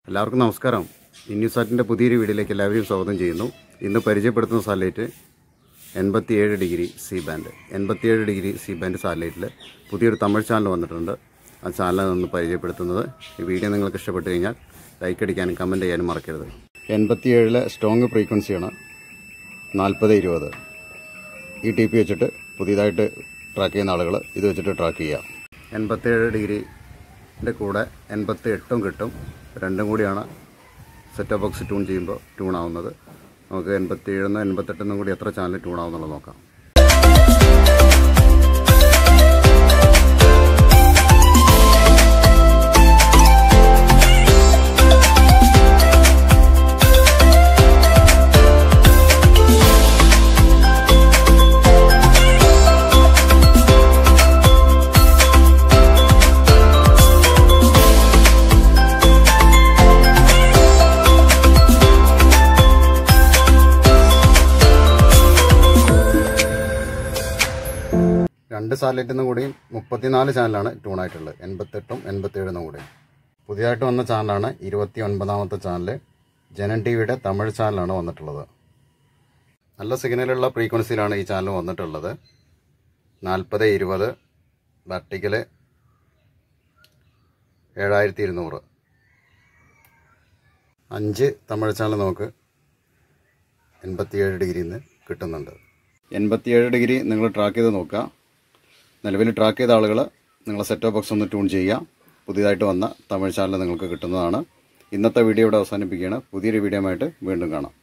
എല്ലാവർക്കും നമസ്കാരം ഇന്യൂസാറ്റിൻ്റെ പുതിയൊരു വീഡിയോയിലേക്ക് എല്ലാവരെയും സ്വാഗതം ചെയ്യുന്നു ഇന്ന് പരിചയപ്പെടുത്തുന്ന സാറ്റലൈറ്റ് എൺപത്തിയേഴ് ഡിഗ്രി സി ബാൻഡ് എൺപത്തിയേഴ് ഡിഗ്രി സി ബാൻഡ് സാറ്റലൈറ്റിൽ പുതിയൊരു തമിഴ് ചാനൽ വന്നിട്ടുണ്ട് ആ ചാനലാണ് ഒന്ന് പരിചയപ്പെടുത്തുന്നത് ഈ വീഡിയോ നിങ്ങൾക്ക് ഇഷ്ടപ്പെട്ട് കഴിഞ്ഞാൽ ലൈക്ക് അടിക്കാനും കമൻറ്റ് ചെയ്യാനും മറക്കരുത് എൺപത്തിയേഴിലെ സ്ട്രോങ് ഫ്രീക്വൻസിയാണ് നാൽപ്പത് ഇരുപത് ഈ ടി പി വെച്ചിട്ട് പുതിയതായിട്ട് ട്രാക്ക് ചെയ്യുന്ന ആളുകൾ ഇത് വെച്ചിട്ട് ട്രാക്ക് ചെയ്യാം എൺപത്തേഴ് ഡിഗ്രിൻ്റെ കൂടെ എൺപത്തി എട്ടും കിട്ടും രണ്ടും കൂടിയാണ് സെറ്റ് ബോക്സ് ട്യൂൺ ചെയ്യുമ്പോൾ ട്യൂൺ ആവുന്നത് നമുക്ക് എൺപത്തി ഏഴെന്നോ എൺപത്തെട്ടെന്നും കൂടി എത്ര ചാനൽ ട്യൂൺ ആവുന്നുള്ളത് നോക്കാം രണ്ട് സാറ്റലൈറ്റിൽ നിന്നും കൂടി മുപ്പത്തിനാല് ചാനലാണ് ട്യൂൺ ആയിട്ടുള്ളത് എൺപത്തെട്ടും എൺപത്തേഴെന്നും കൂടി പുതിയതായിട്ട് വന്ന ചാനലാണ് ഇരുപത്തി ഒൻപതാമത്തെ ചാനൽ ജനൻ ടി വിയുടെ തമിഴ് ചാനലാണ് വന്നിട്ടുള്ളത് നല്ല സിഗ്നലുള്ള ഫ്രീക്വൻസിയിലാണ് ഈ ചാനൽ വന്നിട്ടുള്ളത് നാൽപ്പത് ഇരുപത് വെർട്ടിക്കല് ഏഴായിരത്തി ഇരുന്നൂറ് അഞ്ച് തമിഴ് ചാനൽ നമുക്ക് എൺപത്തിയേഴ് ഡിഗ്രിയിൽ നിന്ന് കിട്ടുന്നുണ്ട് എൺപത്തിയേഴ് ഡിഗ്രി നിങ്ങൾ ട്രാക്ക് ചെയ്ത് നോക്കുക നിലവിൽ ട്രാക്ക് ചെയ്ത ആളുകൾ നിങ്ങളെ സെറ്റ് ബോക്സ് ഒന്ന് ട്യൂൺ ചെയ്യുക പുതിയതായിട്ട് വന്ന തമിഴ് ചാനൽ നിങ്ങൾക്ക് കിട്ടുന്നതാണ് ഇന്നത്തെ വീഡിയോ ഇവിടെ അവസാനിപ്പിക്കുകയാണ് പുതിയൊരു വീഡിയോ ആയിട്ട് വീണ്ടും കാണാം